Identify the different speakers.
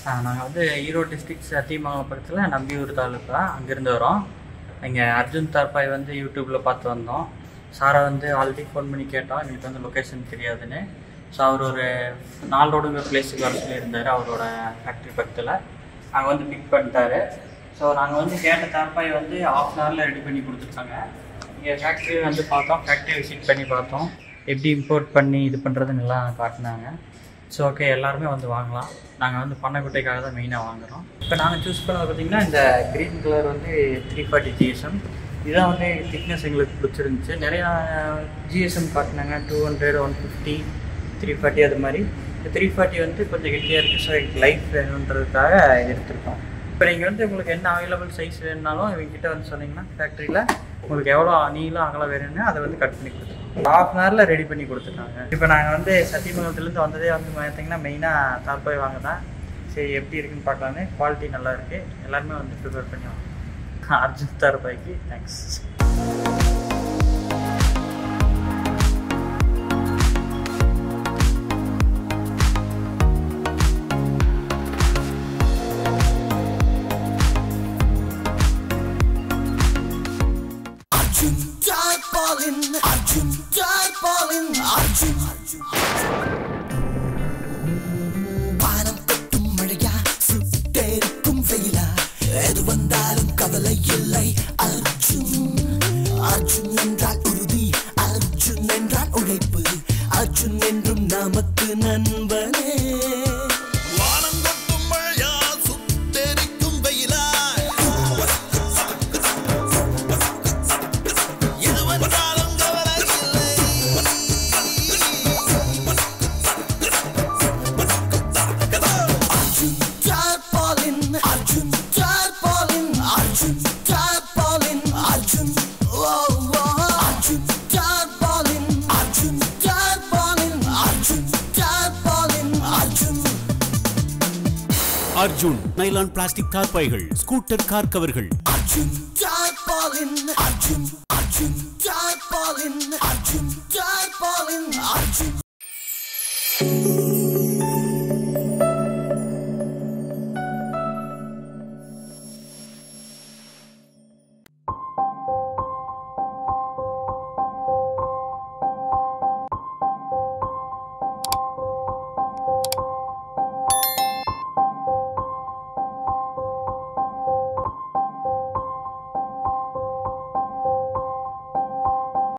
Speaker 1: நாங்கள் வந்து ஈரோடு டிஸ்ட்ரிக்ட் சத்தியமங்கலம் பக்கத்தில் நம்பியூர் தாலுக்கா அங்கேருந்து வரோம் இங்கே அர்ஜுன் தர்பாய் வந்து யூடியூப்பில் பார்த்து வந்தோம் சாரை வந்து ஆல்ரெடி ஃபோன் பண்ணி கேட்டோம் எங்களுக்கு வந்து லொக்கேஷன் தெரியாதுன்னு ஸோ அவர் ஒரு நாலு ரோடுங்கிற பிளேஸுக்கு வர சொல்லியிருந்தார் அவரோட ஃபேக்ட்ரி பக்கத்தில் அங்கே வந்து பிக் பண்ணிட்டாரு ஸோ நாங்கள் வந்து கேட்ட தார்பாய் வந்து ஆஃப் அன் ஹவரில் ரெடி பண்ணி கொடுத்துருக்காங்க இங்கே ஃபேக்ட்ரி வந்து பார்த்தோம் ஃபேக்ட்ரி விசிட் பண்ணி பார்த்தோம் எப்படி இம்போர்ட் பண்ணி இது பண்ணுறதுன்னு எல்லாம் காட்டினாங்க ஸோ ஓகே எல்லாருமே வந்து வாங்கலாம் நாங்கள் வந்து பண்ணக்குட்டைக்காக தான் மெயினாக வாங்குகிறோம் இப்போ நாங்கள் சூஸ் பண்ணது பார்த்திங்கன்னா இந்த க்ரீன் கலர் வந்து த்ரீ ஃபார்ட்டி ஜிஎஸ்எம் இதான் வந்து திக்னஸ் எங்களுக்கு பிடிச்சிருந்துச்சு நிறையா ஜிஎஸ்எம் காட்டினாங்க two hundred one fifty three forty அது மாதிரி இந்த த்ரீ ஃபார்ட்டி வந்து கொஞ்சம் கெட்டியாக இருக்குது ஸோ எங்களுக்கு லைஃப் வேணுன்றதுக்காக எடுத்திருக்கோம் இப்போ நீங்கள் வந்து உங்களுக்கு என்ன அவைலபிள் சைஸ் வேணுனாலும் இவங்ககிட்ட வந்து சொன்னீங்கன்னா ஃபேக்ட்ரியில் உங்களுக்கு எவ்வளோ நீளம் அகலம் வேணும்னு அதை வந்து கட் பண்ணி கொடுத்துருவோம் ஹாஃப் அன் ஹவரில் ரெடி பண்ணி கொடுத்துட்டாங்க இப்போ நாங்கள் வந்து சத்தியமங்கலத்துலேருந்து வந்ததே வந்து பார்த்தீங்கன்னா மெயினாக தார்பாய் வாங்க தான் சரி எப்படி இருக்குன்னு பார்க்கலான்னு குவாலிட்டி நல்லா இருக்குது எல்லாருமே வந்து ப்ரிப்பேர் பண்ணி வாங்க அர்ஜுன் தார்பாய்க்கு thanks
Speaker 2: Arjun Tarpaulin, Arjun Tarpaulin, Arjun. வானம் கொட்டும் மழையா சுட்டெரிக்கும் வெயிலா எது வந்தாலும் கவலை இல்லை அர்ஜுன் அர்ஜுன் என்றால் உறுதி அர்ஜுன் என்றால் உழைப்பு அர்ஜுன் என்றும் நமக்கு நண்பனே
Speaker 3: வானம் கொட்டும் மழையா சுட்டெரிக்கும் வெயிலா எது வந்தாலும் கவலை இல்லை
Speaker 2: Arjun Tarpaulin, Arjun Tarpaulin, Arjun Tarpaulin, Arjun. Oh, oh. Arjun Tarpaulin, Arjun Tarpaulin, Arjun Tarpaulin, Arjun.
Speaker 4: Arjun nylon plastic car பைகள் ஸ்கூட்டர் கார் கவர்கள்
Speaker 2: Arjun Tarpaulin, Arjun, Arjun Tarpaulin, Arjun Tarpaulin, Arjun.